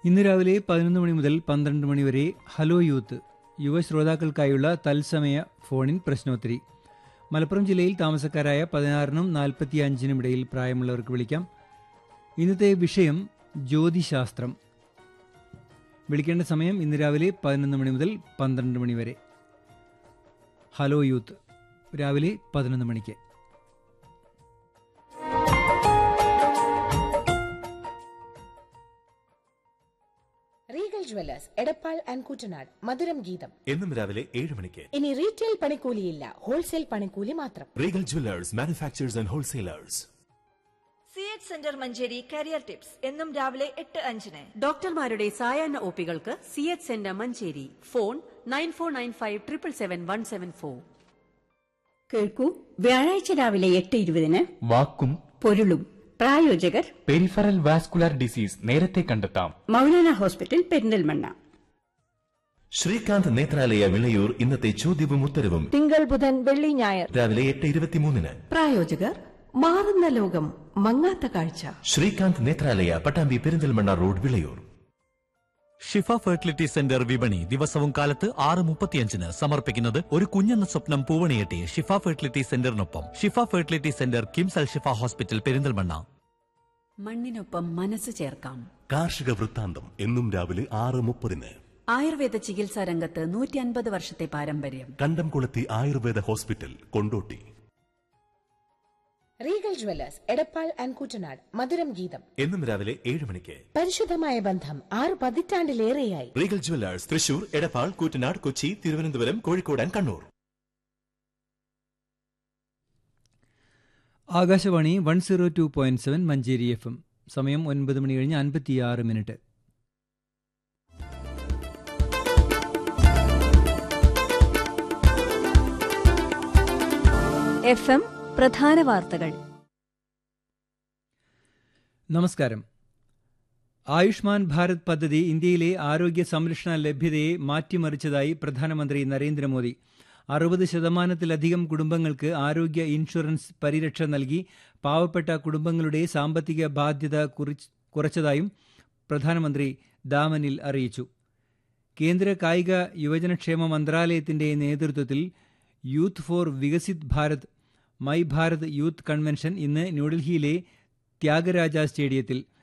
ഇന്ന് രാവിലെ പതിനൊന്ന് മണി മുതൽ പന്ത്രണ്ട് മണി വരെ ഹലോ യൂത്ത് യുവ ശ്രോതാക്കൾക്കായുള്ള തത്സമയ ഫോണിൻ പ്രശ്നോത്തരി മലപ്പുറം ജില്ലയിൽ താമസക്കാരായ പതിനാറിനും നാൽപ്പത്തി അഞ്ചിനും ഇടയിൽ പ്രായമുള്ളവർക്ക് വിളിക്കാം ഇന്നത്തെ വിഷയം ജ്യോതിശാസ്ത്രം വിളിക്കേണ്ട സമയം ഇന്ന് രാവിലെ പതിനൊന്ന് മണി മുതൽ പന്ത്രണ്ട് മണി വരെ ഹലോ യൂത്ത് രാവിലെ പതിനൊന്ന് മണിക്ക് Regal jewellers Edappal and Kuttanad Madhuram Geetham എന്നും രാവിലെ ഏഴ് മണിക്ക് ഇനി റീറ്റെയിൽ പണിക്കൂലിയില്ല ഹോൾസെയിൽ പണിക്കൂലി മാത്രം Regal jewellers manufacturers and wholesalers C H centre Manjeri career tips എന്നും രാവിലെ എട്ട് അഞ്ചിന് ഡോക്ടർമാരുടെ സായാഹ്ന ഒപികൾക്ക് C H centre Manjeri phone nine four nine five triple seven one seven four കേൾക്കൂ വ്യാഴാഴ്ച രാവിലെ എട്ട് ഇരുപതിന് വാക്കും പൊരുളും പ്രായോജകർ പെരിഫറൽ വാസ്കുലാർ ഡിസീസ് നേരത്തെ കണ്ടെത്താം മൗലാന ഹോസ്പിറ്റൽ പെരിന്തൽമണ്ണ ശ്രീകാന്ത് നേത്രാലയ വിളയൂർ ഇന്നത്തെ ചോദ്യവും ഉത്തരവും തിങ്കൾ ബുധൻ വെള്ളി ഞായർ രാവിലെ എട്ട് ഇരുപത്തിമൂന്നിന് പ്രായോജകർ മാറുന്ന ലോകം മങ്ങാത്ത കാഴ്ച Srikanth Netralaya Pattambi Perinthalmanna road Vilayur Shifa fertility centre വിപണി ദിവസവും കാലത്ത് ആറ് മുപ്പത്തിയഞ്ചിന് സമർപ്പിക്കുന്നത് ഒരു കുഞ്ഞെന്ന സ്വപ്നം പൂവണിയെട്ടി ഷിഫ ഫെർട്ടിലിറ്റി സെന്ററിനൊപ്പം Shifa fertility centre KIMS Al Shifa hospital Perinthalmanna മണ്ണിനൊപ്പം മനസ്സ് ചേർക്കാം കാർഷിക വൃത്താന്തം എന്നും രാവിലെ ആറ് മുപ്പതിന് ആയുർവേദ ചികിത്സാ രംഗത്ത് നൂറ്റി അൻപത് വർഷത്തെ പാരമ്പര്യം Kandamkulathy Ayurveda hospital Kondotty Regal jewellers Edappal and Kuttanad Madhuram Geetham എന്നും രാവിലെ ഏഴ് മണിക്ക് പരിശുദ്ധമായ ബന്ധം ആറ് പതിറ്റാണ്ടിലേറെയായി Regal jewellers Thrissur Edappal Koottanad Kochi Thiruvananthapuram Kozhikode and Kannur Akashvani one zero two point seven Manjeri F M സമയം ഒൻപത് മണി കഴിഞ്ഞ് അൻപത്തിയാറ് മിനിറ്റ് എഫ് എം പ്രധാന വാർത്തകൾ നമസ്കാരം ആയുഷ്മാൻ ഭാരത് പദ്ധതി ഇന്ത്യയിലെ ആരോഗ്യ സംരക്ഷണ ലഭ്യതയെ മാറ്റിമറിച്ചതായി പ്രധാനമന്ത്രി നരേന്ദ്രമോദി അറുപത് ശതമാനത്തിലധികം കുടുംബങ്ങൾക്ക് ആരോഗ്യ ഇൻഷുറൻസ് പരിരക്ഷ നൽകി പാവപ്പെട്ട കുടുംബങ്ങളുടെ സാമ്പത്തിക ബാധ്യത കുറിച്ച് കുറച്ചതായും പ്രധാനമന്ത്രി ദാമനിൽ അറിയിച്ചു കേന്ദ്ര കായിക യുവജനക്ഷേമ മന്ത്രാലയത്തിന്റെ നേതൃത്വത്തിൽ youth for Viksit Bharat my Bharat youth convention ഇന്ന് ന്യൂഡൽഹിയിലെ ത്യാഗരാജ സ്റ്റേഡിയത്തിൽ